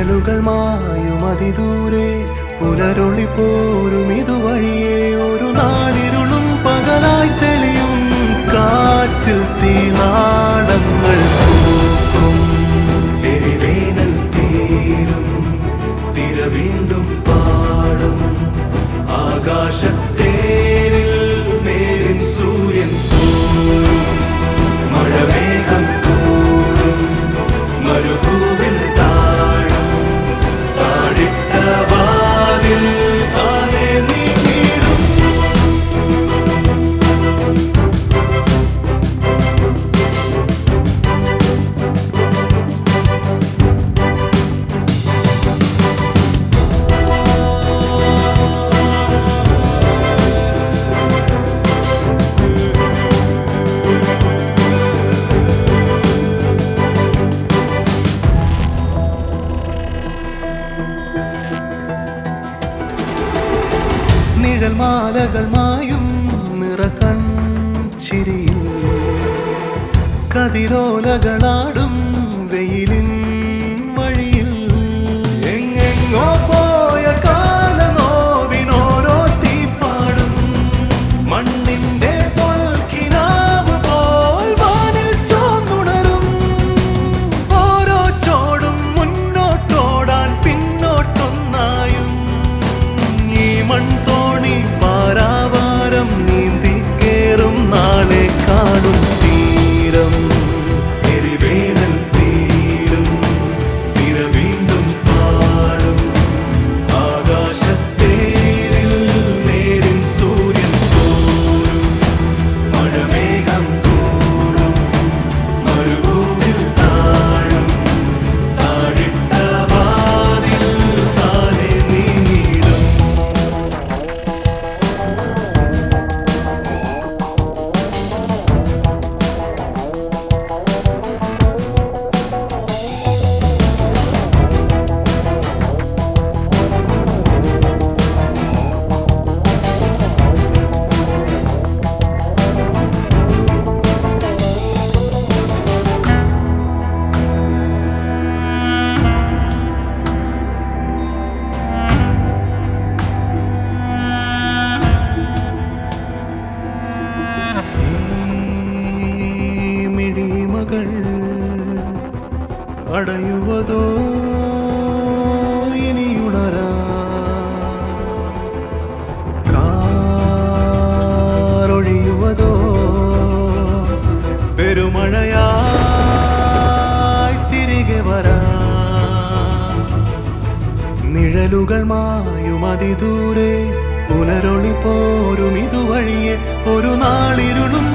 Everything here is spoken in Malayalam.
നിഴലുകൾ മായും അതിദൂരെ പുലരൊളി പോരും ഇതുവഴിയെ ഒരു നാളിരുളും പകലായി തെളിയും കാറ്റിൽ തീനാളങ്ങൾ പൂക്കും എരിവേനൽ തീരും തിര വീണ്ടും പാടും ആകാശത്തേരിൽ നേരിൻ സൂര്യൻ പോരും മഴമേഘം കൂടും മരുഭൂവിൽ താഴും താഴിട്ട വാതിൽ താനെ നീങ്ങിടും നിഴൽ മാലകൾ മായും നിറകൺ ചിരിയിൽ കതിരോലകളാടും വെയിലിൻ വഴിയിൽ എങ്ങെങ്ങോ പോയ കാലനോവിനോരോ തീപ്പാടും മണ്ണിന്റെ പൊൽക്കിനാവ് പോൽ വാനിൽ ചോന്നുണരും ഓരോ ചോടും മുന്നോട്ടോടാൻ പിന്നോട്ടൊന്നായും ഈ മൺതോണി പാരാവാരം നീന്തി കേറും നാളെ കാണും തീരം എരിവേനൽ തീരും തിര വീണ്ടും പാടും ആകാശത്തേരിൽ നേരിൻ സൂര്യൻ പോരും മഴമേഘം കൂടും മരുഭൂമിൽ താഴും താഴിട്ട വാതിൽ താനെ നീങ്ങിടും ഈ മിഴിമകൾ അടയുവതോ ഇനിയുണരാ കാറൊഴിയുവതോ പെരുമഴയായി തിരികെ വരാ നിഴലുകൾ മായും അതിദൂരെ പുലരൊളി പോരും ഇതുവഴിയെ ഒരു നാളിരുളും